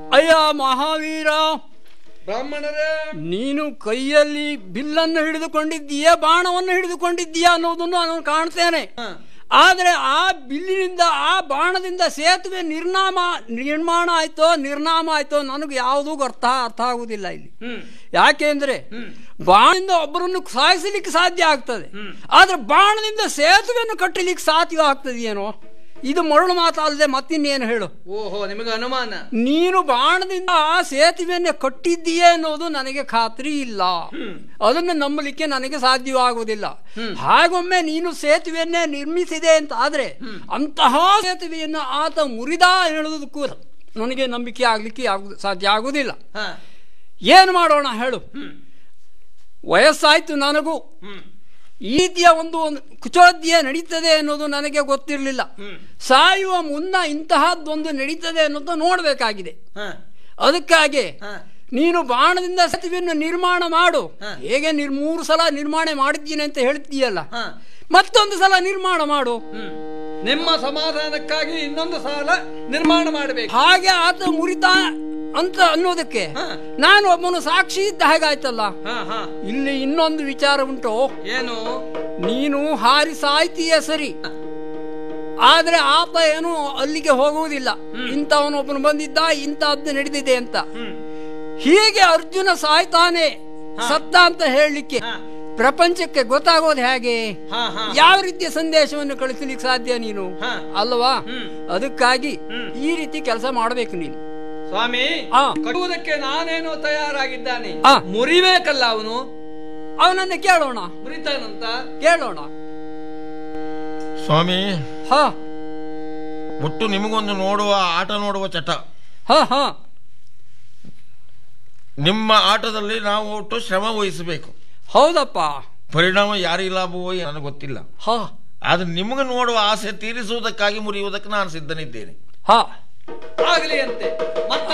ಅಯ್ಯ ಮಹಾವೀರ ಬ್ರಾಹ್ಮಣರೇ ನೀನು ಕೈಯಲ್ಲಿ ಬಿಲ್ಲನ್ನು ಹಿಡಿದುಕೊಂಡಿದ್ದೀಯ ಬಾಣವನ್ನು ಹಿಡಿದುಕೊಂಡಿದ್ದೀಯ ಅನ್ನೋದನ್ನು ನಾನು ಕಾಣ್ತೇನೆ ಆದರೆ ಆ ಬಿಲ್ಲಿನಿಂದ ಆ ಬಾಣದಿಂದ ಸೇತುವೆ ನಿರ್ನಾಮ ನಿರ್ಮಾಣ ಆಯ್ತೋ ನಿರ್ನಾಮ ಆಯ್ತೋ ನನಗೆ ಯಾವುದೂ ಅರ್ಥ ಅರ್ಥ ಆಗುವುದಿಲ್ಲ ಇಲ್ಲಿ ಯಾಕೆಂದ್ರೆ ಬಾಣದಿಂದ ಒಬ್ಬರನ್ನು ಸಾಯಿಸಲಿಕ್ಕೆ ಸಾಧ್ಯ ಆಗ್ತದೆ ಆದ್ರೆ ಬಾಣದಿಂದ ಸೇತುವೆಯನ್ನು ಕಟ್ಟಲಿಕ್ಕೆ ಸಾಧ್ಯ ಆಗ್ತದೆಯೇನೋ ಇದು ಮರಳು ಮಾತಲ್ಲದೆ ಮತ್ತಿನ್ನೇನು ಹೇಳು ಓಹೋ ನಿಮಗೆ ಅನುಮಾನ ನೀನು ಬಾಣದಿಂದ ಆ ಸೇತುವೆಯನ್ನು ಕಟ್ಟಿದ್ದೀಯೇ ಅನ್ನೋದು ನನಗೆ ಖಾತ್ರಿ ಇಲ್ಲ ಅದನ್ನು ನಂಬಲಿಕ್ಕೆ ನನಗೆ ಸಾಧ್ಯವಾಗುವುದಿಲ್ಲ ಹಾಗೊಮ್ಮೆ ನೀನು ಸೇತುವೆಯನ್ನೇ ನಿರ್ಮಿಸಿದೆ ಅಂತ ಆದ್ರೆ ಅಂತಹ ಸೇತುವೆಯನ್ನು ಆತ ಮುರಿದ ಹೇಳುವುದಕ್ಕೂ ನನಗೆ ನಂಬಿಕೆ ಆಗ್ಲಿಕ್ಕೆ ಆಗುದು ಸಾಧ್ಯ ಆಗುವುದಿಲ್ಲ ಏನು ಮಾಡೋಣ ಹೇಳು ವಯಸ್ಸಾಯ್ತು ನನಗೂ ಈ ರೀತಿಯ ಒಂದು ಒಂದು ಕುಚೋದ್ಯ ನಡೀತದೆ ಅನ್ನೋದು ನನಗೆ ಗೊತ್ತಿರಲಿಲ್ಲ ಸಾಯುವ ಮುನ್ನ ಇಂತಹದ್ದೊಂದು ನಡೀತದೆ ಅನ್ನೋದು ನೋಡಬೇಕಾಗಿದೆ ಅದಕ್ಕಾಗಿ ನೀನು ಬಾಣದಿಂದ ಸೇತುವೆಯನ್ನು ನಿರ್ಮಾಣ ಮಾಡು ಹೇಗೆ ನಿರ್ ಮೂರು ಸಲ ನಿರ್ಮಾಣ ಮಾಡಿದ್ದೀನಿ ಅಂತ ಹೇಳ್ತೀಯಲ್ಲ ಮತ್ತೊಂದು ಸಲ ನಿರ್ಮಾಣ ಮಾಡು ನಿಮ್ಮ ಸಮಾಧಾನಕ್ಕಾಗಿ ಇನ್ನೊಂದು ಸಾಲ ನಿರ್ಮಾಣ ಮಾಡಬೇಕು ಹಾಗೆ ಆತ ಮುರಿತ ಅಂತ ಅನ್ನೋದಕ್ಕೆ ನಾನು ಒಬ್ಬನು ಸಾಕ್ಷಿ ಇದ್ದ ಹಾಗಾಯ್ತಲ್ಲ ಇಲ್ಲಿ ಇನ್ನೊಂದು ವಿಚಾರ ಉಂಟು ಏನು ನೀನು ಹಾರಿ ಸಾಯ್ತೀಯ ಸರಿ ಆದ್ರೆ ಆತ ಏನು ಅಲ್ಲಿಗೆ ಹೋಗುವುದಿಲ್ಲ ಇಂಥವನೊಬ್ಬನು ಬಂದಿದ್ದ ಇಂಥದ್ದು ನಡೆದಿದೆ ಅಂತ ಹೀಗೆ ಅರ್ಜುನ ಸಾಯ್ತಾನೆ ಸತ್ತ ಅಂತ ಹೇಳಲಿಕ್ಕೆ ಪ್ರಪಂಚಕ್ಕೆ ಗೊತ್ತಾಗೋದು ಹೇಗೆ ಯಾವ ರೀತಿಯ ಸಂದೇಶವನ್ನು ಕಳಿಸಲಿಕ್ಕೆ ಸಾಧ್ಯ ನೀನು ಅಲ್ವಾ ಅದಕ್ಕಾಗಿ ಈ ರೀತಿ ಕೆಲಸ ಮಾಡಬೇಕು ನೀನು ಸ್ವಾಮಿ ಆ. ಕಟ್ಟುವುದಕ್ಕೆ ನಾನೇನೋ ತಯಾರಾಗಿದ್ದಾನೆ ಆ. ಮುರಿಬೇಕಲ್ಲ ಅವನು ಅವನನ್ನ ಕೇಳೋಣ ಮುರಿತಾನಂತ ಕೇಳೋಣ ಸ್ವಾಮಿ ಹ ಒಟ್ಟು ನಿಮಗೊಂದು ನೋಡುವ ಆಟ ನೋಡುವ ಚಟ ಹ ಹ ನಿಮ್ಮ ಆಟದಲ್ಲಿ ನಾವು ಒಟ್ಟು ಶ್ರಮ ವಹಿಸಬೇಕು ಹೌದಪ್ಪ ಪರಿಣಾಮ ಯಾರಿಗೆ ಲಾಭವೋ ನನಗೆ ಗೊತ್ತಿಲ್ಲ ಹ ಆದ್ರೆ ನಿಮಗೆ ನೋಡುವ ಆಸೆ ತೀರಿಸುವುದಕ್ಕಾಗಿ ಮುರಿಯುವುದಕ್ಕೆ ನಾನು ಸಿದ್ಧನಿದ್ದೇನೆ ಹ ಆಗಲಿ ಅಂತೆ